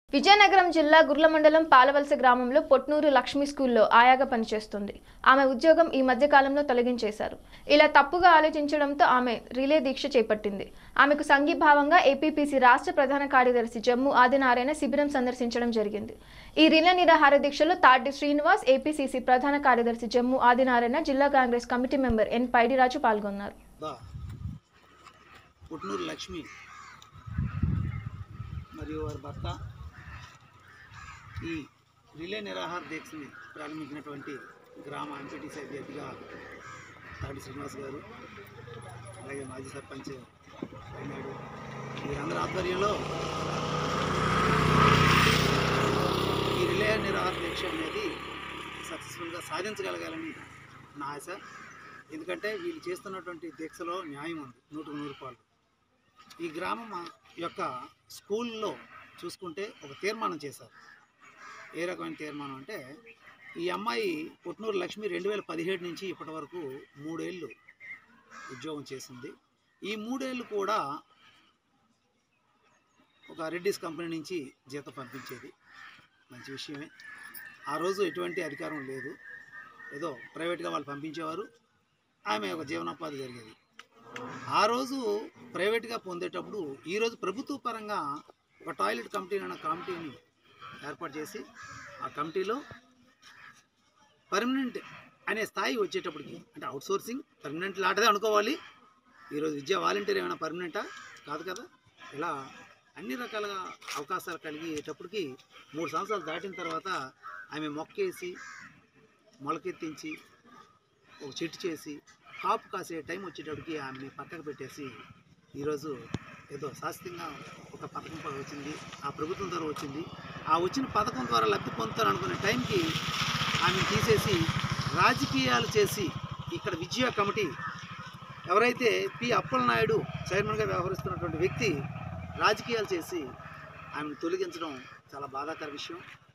విజయనగరం జిల్లా గుర్ల మండలం పాలవలస గ్రామంలో పొట్నూరు లక్ష్మి స్కూల్లో ఆయాగా పనిచేస్తుంది ఆమె ఉద్యోగం ఈ మధ్య కాలంలో తొలగించేశారు ఇలా తప్పుగా ఆలోచించడంతో ఆమె రిలే దీక్ష చేపట్టింది ఆమెకు సంఘీభావంగా ఏపీపీసీ రాష్ట్ర ప్రధాన కార్యదర్శి జమ్ము ఆదినారాయణ శిబిరం సందర్శించడం జరిగింది ఈ రిలే నిరాహార దీక్షలో తాటి శ్రీనివాస్ ఏపీసీసీ ప్రధాన కార్యదర్శి జమ్ము ఆదినారాయణ జిల్లా Congress committee member N Paidiraju పాల్గొన్నారు దా పుట్నూరు లక్ష్మి మరియు వారి భర్త ఈ రిలే నిరాహార దీక్షని ప్రారంభించినటువంటి గ్రామ ఎంపీటీసీ అభ్యర్థిగా తాడి శ్రీనివాస్ గారు అలాగే మాజీ సర్పంచ్ నాయుడు వీరందరి ఆధ్వర్యంలో ఈ రిలే నిరాహార దీక్ష అనేది సక్సెస్ఫుల్గా సాధించగలగాలని నా ఆశ ఎందుకంటే వీళ్ళు చేస్తున్నటువంటి దీక్షలో న్యాయం ఉంది నూటికి నూరు రూపాయలు ఈ గ్రామం యొక్క స్కూల్లో చూసుకుంటే ఒక తీర్మానం చేశారు ఏ రకమైన తీర్మానం అంటే ఈ అమ్మాయి పుట్నూరు లక్ష్మి రెండు వేల పదిహేడు నుంచి ఇప్పటి వరకు మూడేళ్ళు ఉద్యోగం చేసింది ఈ మూడేళ్ళు కూడా ఒక రెడ్డిస్ కంపెనీ నుంచి జీతం పంపించేది మంచి విషయమే ఆ రోజు ఎటువంటి అధికారం లేదు ఏదో ప్రైవేట్గా వాళ్ళు పంపించేవారు ఆమె ఒక జీవనోపాధి జరిగేది ఆ రోజు ప్రైవేట్గా పొందేటప్పుడు ఈరోజు ప్రభుత్వ పరంగా ఒక టాయిలెట్ కమిటీ అనే కమిటీని ఏర్పాటు చేసి ఆ కమిటీలో పర్మనెంట్ అనే స్థాయి వచ్చేటప్పటికి అంటే అవుట్ సోర్సింగ్ పర్మనెంట్ లాంటిదే అనుకోవాలి ఈరోజు విద్యా వాలంటీర్ ఏమైనా పర్మనెంటా కాదు కదా ఇలా అన్ని రకాలుగా అవకాశాలు కలిగేటప్పటికి మూడు సంవత్సరాలు దాటిన తర్వాత ఆమె మొక్కేసి మొలకెత్తించి ఒక చెట్టు చేసి కాపు కాసే టైం వచ్చేటప్పటికి ఆమెని పక్కకు పెట్టేసి ఈరోజు ఏదో శాస్త్రంగా ఒక పథకం ప- వచ్చింది ఆ ప్రభుత్వం ద్వారా వచ్చింది ఆ వచ్చిన పథకం ద్వారా లబ్ధి పొందుతారు అనుకునే టైంకి ఆమెను తీసేసి రాజకీయాలు చేసి ఇక్కడ విజయ కమిటీ ఎవరైతే పి అప్పలనాయుడు చైర్మన్గా వ్యవహరిస్తున్నటువంటి వ్యక్తి రాజకీయాలు చేసి ఆమెను తొలగించడం చాలా బాధాకర విషయం